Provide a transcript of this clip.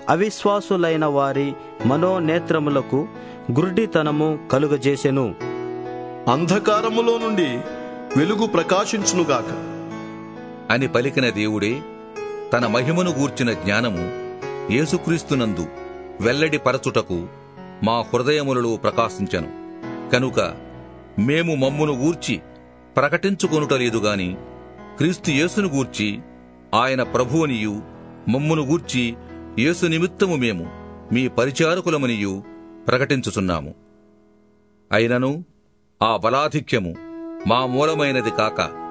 అవిశ్వాసులైన వారి మనోనేత్రములకు గురుడితనము కలుగజేసెను అంధకారములో నుండి వెలుగు ప్రకాశించునుగాక అని పలికిన దేవుడే తన మహిమను గూర్చిన జ్ఞానము యేసుక్రీస్తునందు వెల్లడి పరచుటకు మా హృదయములలో ప్రకాశించను కనుక మేము మమ్మును గూర్చి ప్రకటించుకొనుటలేదు గాని క్రీస్తు యేసును గూర్చి ఆయన ప్రభువనియు మమ్మును గూర్చి యేసు నిమిత్తము మేము మీ పరిచారకులమనియు ప్రకటించుచున్నాము అయినను ఆ బలాధిక్యము మా మూలమైనది కాక